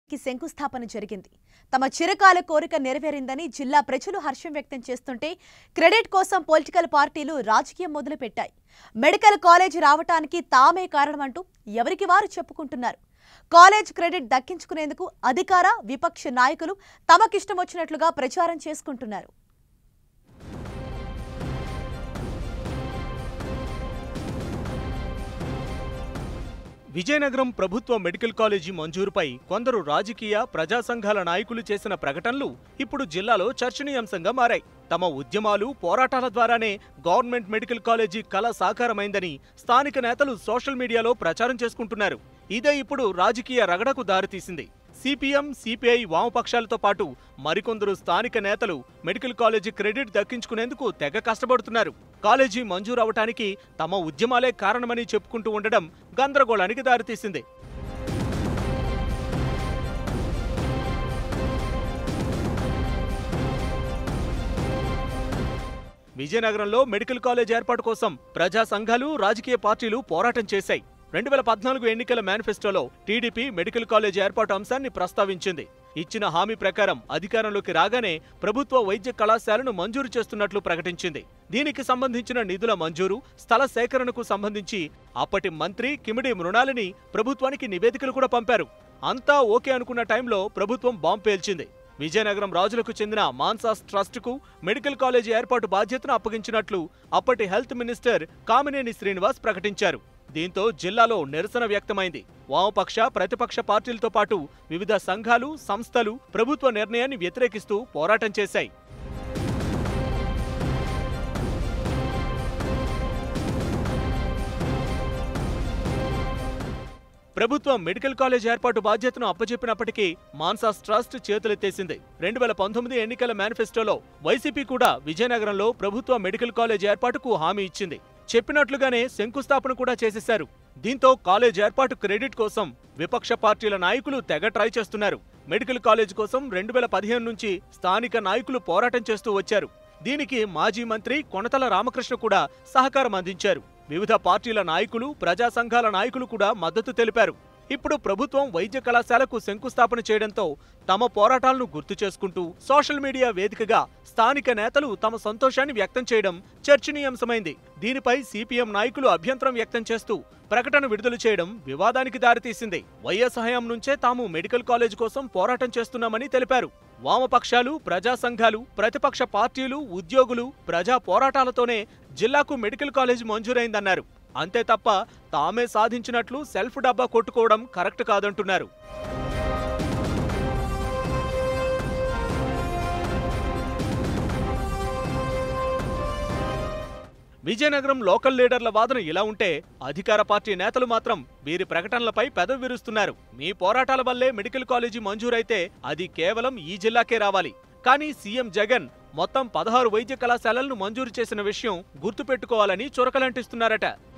కి శంకుస్థాపన జరిగింది తమ చిరకాల కోరిక నెరవేరిందని జిల్లా ప్రజలు హర్షం వ్యక్తం చేస్తుంటే క్రెడిట్ కోసం పొలిటికల్ పార్టీలు రాజకీయం మొదలుపెట్టాయి మెడికల్ కాలేజ్ రావటానికి తామే కారణమంటూ ఎవరికి వారు చెప్పుకుంటున్నారు కాలేజ్ క్రెడిట్ దక్కించుకునేందుకు అధికార విపక్ష నాయకులు తమకిష్టం వచ్చినట్లుగా ప్రచారం చేసుకుంటున్నారు విజయనగరం ప్రభుత్వ మెడికల్ కాలేజీ మంజూరుపై కొందరు రాజకీయ ప్రజా సంఘాల నాయకులు చేసిన ప్రకటనలు ఇప్పుడు జిల్లాలో చర్చనీయాంశంగా మారాయి తమ ఉద్యమాలు పోరాటాల ద్వారానే గవర్నమెంట్ మెడికల్ కాలేజీ కళ సాకారమైందని స్థానిక నేతలు సోషల్ మీడియాలో ప్రచారం చేసుకుంటున్నారు ఇదే ఇప్పుడు రాజకీయ రగడకు దారితీసింది సిపిఎం సిపిఐ వామపక్షాలతో పాటు మరికొందరు స్థానిక నేతలు మెడికల్ కాలేజీ క్రెడిట్ దక్కించుకునేందుకు తెగ కష్టపడుతున్నారు కాలేజీ మంజూరు అవటానికి తమ ఉద్యమాలే కారణమని చెప్పుకుంటూ ఉండడం గందరగోళానికి దారితీసింది విజయనగరంలో మెడికల్ కాలేజ్ ఏర్పాటు కోసం ప్రజా సంఘాలు రాజకీయ పార్టీలు పోరాటం చేశాయి రెండు వేల పద్నాలుగు ఎన్నికల మేనిఫెస్టోలో టీడీపీ మెడికల్ కాలేజ్ ఏర్పాటు అంశాన్ని ప్రస్తావించింది ఇచ్చిన హామీ ప్రకారం అధికారంలోకి రాగానే ప్రభుత్వ వైద్య కళాశాలను మంజూరు చేస్తున్నట్లు ప్రకటించింది దీనికి సంబంధించిన నిధుల మంజూరు స్థల సేకరణకు సంబంధించి అప్పటి మంత్రి కిమిడి మృణాలిని ప్రభుత్వానికి నివేదికలు కూడా పంపారు అంతా ఓకే అనుకున్న టైంలో ప్రభుత్వం బాంబు పేల్చింది విజయనగరం రాజులకు చెందిన మాన్సాస్ ట్రస్టుకు మెడికల్ కాలేజ్ ఏర్పాటు బాధ్యతను అప్పగించినట్లు అప్పటి హెల్త్ మినిస్టర్ కామినేని శ్రీనివాస్ ప్రకటించారు దీంతో జిల్లాలో నిరసన వ్యక్తమైంది వామపక్ష ప్రతిపక్ష పార్టీలతో పాటు వివిధ సంఘాలు సంస్థలు ప్రభుత్వ నిర్ణయాన్ని వ్యతిరేకిస్తూ పోరాటం చేశాయి ప్రభుత్వం మెడికల్ కాలేజ్ ఏర్పాటు బాధ్యతను అప్పచెప్పినప్పటికీ మాన్సాస్ ట్రస్ట్ చేతులెత్తేసింది రెండు వేల పంతొమ్మిది ఎన్నికల మేనిఫెస్టోలో వైసీపీ కూడా విజయనగరంలో ప్రభుత్వ మెడికల్ కాలేజ్ ఏర్పాటుకు హామీ ఇచ్చింది చెప్పినట్లుగానే శంకుస్థాపన కూడా చేసేశారు దీంతో కాలేజ్ ఏర్పాటు క్రెడిట్ కోసం విపక్ష పార్టీల నాయకులు తెగ ట్రై చేస్తున్నారు మెడికల్ కాలేజ్ కోసం రెండు వేల పదిహేను నుంచి స్థానిక నాయకులు పోరాటం చేస్తూ వచ్చారు దీనికి మాజీ మంత్రి కొనతల రామకృష్ణ కూడా సహకారం అందించారు వివిధ పార్టీల నాయకులు ప్రజా సంఘాల నాయకులు కూడా మద్దతు తెలిపారు ఇప్పుడు ప్రభుత్వం వైద్య కళాశాలకు శంకుస్థాపన చేయడంతో తమ పోరాటాలను గుర్తు చేసుకుంటూ సోషల్ మీడియా వేదికగా స్థానిక నేతలు తమ సంతోషాన్ని వ్యక్తం చేయడం చర్చనీయాంశమైంది దీనిపై సిపిఎం నాయకులు అభ్యంతరం వ్యక్తం చేస్తూ ప్రకటన విడుదల చేయడం వివాదానికి దారితీసింది వైఎస్ హయాం నుంచే తాము మెడికల్ కాలేజ్ కోసం పోరాటం చేస్తున్నామని తెలిపారు వామపక్షాలు ప్రజా సంఘాలు ప్రతిపక్ష పార్టీలు ఉద్యోగులు ప్రజా పోరాటాలతోనే జిల్లాకు మెడికల్ కాలేజ్ మంజూరైందన్నారు అంతే తప్ప తామే సాధించినట్లు సెల్ఫ్ డబ్బా కొట్టుకోవడం కరెక్ట్ కాదంటున్నారు విజయనగరం లోకల్ లీడర్ల వాదన ఇలా ఉంటే అధికార పార్టీ నేతలు మాత్రం వీరి ప్రకటనలపై పెదవి విరుస్తున్నారు మీ పోరాటాల వల్లే మెడికల్ కాలేజీ మంజూరైతే అది కేవలం ఈ జిల్లాకే రావాలి కానీ సీఎం జగన్ మొత్తం పదహారు వైద్య కళాశాలలను మంజూరు చేసిన విషయం గుర్తుపెట్టుకోవాలని చురకలంటిస్తున్నారట